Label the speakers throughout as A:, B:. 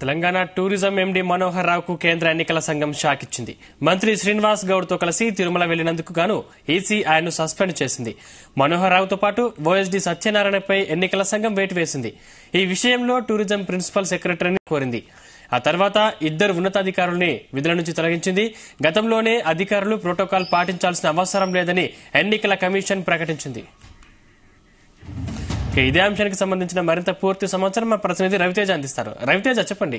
A: Telangana tourism MD Manohar రావుకు కేంద్ర ఎన్నికల సంఘం షాక్ ఇచ్చింది మంత్రి శ్రీనివాస్ గౌడ్ తో కలిసి తిరుమల వెళ్లినందుకు గాను ఈసీ ఆయన్ను సస్పెండ్ చేసింది మనోహర్ రావుతో పాటు ఓఎస్డీ సత్యనారాయణపై ఎన్నికల సంఘం వేటు వేసింది ఈ విషయంలో టూరిజం ప్రిన్సిపల్ సెక్రటరీని కోరింది ఆ తర్వాత ఇద్దరు ఉన్నతాధికారుల్ని విధుల నుంచి తొలగించింది గతంలోనే అధికారులు ప్రోటోకాల్ పాటించాల్సిన అవసరం లేదని ఎన్నికల కమిషన్ ప్రకటించింది ఇక ఇదే అంశానికి సంబంధించిన మరింత పూర్తి సమాచారం మా ప్రతినిధి రవితేజ అందిస్తారు రవితేజ చెప్పండి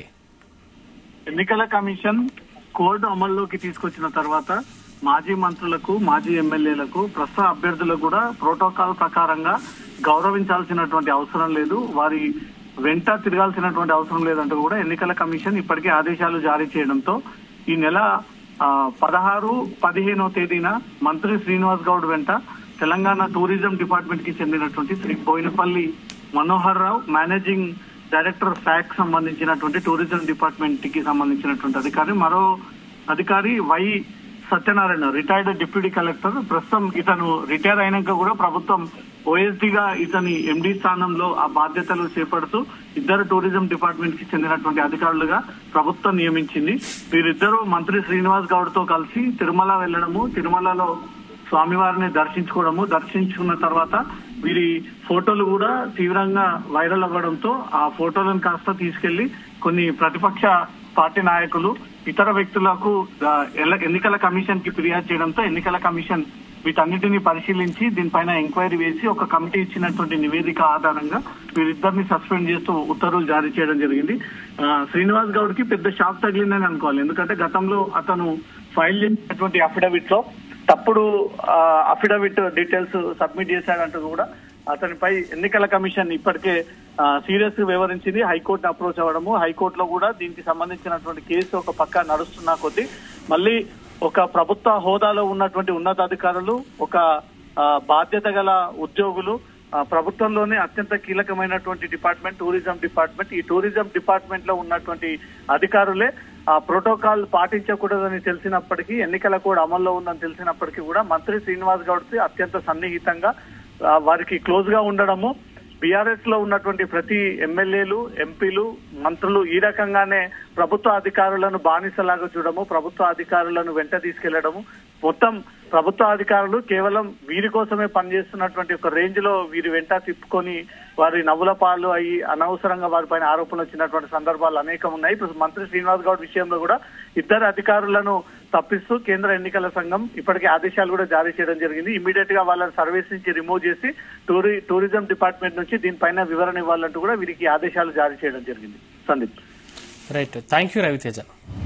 B: ఎన్నికల కమిషన్ కోడ్ అమల్లోకి తీసుకొచ్చిన తర్వాత మాజీ మంత్రులకు మాజీ ఎమ్మెల్యేలకు ప్రస్తుత అభ్యర్థులకు కూడా ప్రోటోకాల్ ప్రకారంగా గౌరవించాల్సినటువంటి అవసరం లేదు వారి వెంట తిరగాల్సినటువంటి అవసరం లేదంటూ కూడా ఎన్నికల కమిషన్ ఇప్పటికే ఆదేశాలు జారీ చేయడంతో ఈ నెల ఆ, పదహారు పదిహేనో తేదీన మంత్రి శ్రీనివాస్ గౌడ్ వెంట తెలంగాణ టూరిజం డిపార్ట్మెంట్ కి చెందినటువంటి శ్రీ బోయినపల్లి మనోహర్ రావు మేనేజింగ్ డైరెక్టర్ ఫ్యాక్ సంబంధించినటువంటి టూరిజం డిపార్ట్మెంట్ కి సంబంధించినటువంటి అధికారి మరో అధికారి Y Satyanarayana retired deputy collector ప్రస్తుతం ఇతను రిటైర్ అయినాక కూడా ప్రభుత్వం ఓఎస్డీ గా ఇతని ఎండి స్థానంలో ఆ బాధ్యతలు చేపడుతూ ఇద్దరు టూరిజం డిపార్ట్మెంట్ కి చెందినటువంటి అధికారులుగా ప్రభుత్వం నియమించింది వీరిద్దరూ మంత్రి శ్రీనివాస్ గౌడ్ తో కలిసి తిరుమల వెళ్లడము తిరుమలలో స్వామివారిని దర్శించుకోవడము దర్శించుకున్న తర్వాత వీరి ఫోటోలు కూడా తీవ్రంగా వైరల్ అవ్వడంతో ఆ ఫోటోలను కాస్త తీసుకెళ్లి కొన్ని ప్రతిపక్ష పార్టీ నాయకులు ఇతర వ్యక్తులకు ఆ, ఎల్ల- ఎన్నికల కమిషన్ కి ఫిర్యాదు చేయడంతో ఎన్నికల కమిషన్ వీటన్నిటిని పరిశీలించి దీనిపైన ఎంక్వైరీ వేసి ఒక కమిటీ ఇచ్చినటువంటి నివేదిక ఆధారంగా వీరిద్దరిని సస్పెండ్ చేస్తూ ఉత్తర్వులు జారీ చేయడం జరిగింది ఆ, శ్రీనివాస్ గౌడ్ కి పెద్ద షాక్ తగిలిందని అనుకోవాలి ఎందుకంటే గతంలో అతను ఫైల్ చేసినటువంటి అఫిడవిట్ లో తప్పుడు అఫిడవిట్ డీటెయిల్స్ సబ్మిట్ చేశాడంటూ కూడా అతనిపై ఎన్నికల కమిషన్ ఇప్పటికే సీరియస్ గా వివరించింది హైకోర్టు అప్రోచ్ అవ్వడము హైకోర్టులో కూడా దీనికి సంబంధించినటువంటి కేసు ఒక పక్క నడుస్తున్న కొద్దీ మళ్ళీ ఒక ప్రభుత్వ హోదాలో ఉన్నటువంటి ఉన్నతాధికారులు ఒక ఆ, బాధ్యత గల ఉద్యోగులు ఆ, ప్రభుత్వంలోనే అత్యంత కీలకమైనటువంటి డిపార్ట్మెంట్ టూరిజం డిపార్ట్మెంట్ ఈ టూరిజం డిపార్ట్మెంట్ లో ఉన్నటువంటి అధికారులే ఆ ప్రోటోకాల్ పాటించకూడదని తెలిసినప్పటికీ ఎన్నికల కోడ్ అమల్లో ఉందని తెలిసినప్పటికీ కూడా మంత్రి శ్రీనివాస్ గౌడ్ కి అత్యంత సన్నిహితంగా ఆ, వారికి క్లోజ్ గా ఉండడము బీఆర్ఎస్ లో ఉన్నటువంటి ప్రతి ఎమ్మెల్యేలు ఎంపీలు మంత్రులు ఈ రకంగానే ప్రభుత్వ అధికారులను బానిసలాగా చూడము ప్రభుత్వ అధికారులను వెంట తీసుకెళ్లడము మొత్తం ప్రభుత్వ అధికారులు కేవలం వీరి కోసమే పనిచేస్తున్నటువంటి ఒక రేంజ్ లో వీరి వెంట తిప్పుకొని వారి నవ్వుల పాలు అయ్యి అనవసరంగా వారిపైన ఆరోపణలు వచ్చినటువంటి సందర్భాలు అనేకం ఉన్నాయి ఇప్పుడు మంత్రి శ్రీనివాస్ గౌడ్ విషయంలో కూడా ఇద్దరు అధికారులను తప్పిస్తూ కేంద్ర ఎన్నికల సంఘం ఇప్పటికే ఆదేశాలు కూడా జారీ చేయడం జరిగింది ఇమీడియట్ గా వాళ్ళని సర్వీస్ నుంచి రిమూవ్ చేసి టూరి టూరిజం డిపార్ట్మెంట్ నుంచి దీనిపైన వివరణ ఇవ్వాలంటూ కూడా వీరికి ఆదేశాలు జారీ చేయడం జరిగింది Sandeep
A: right thank you Raviteja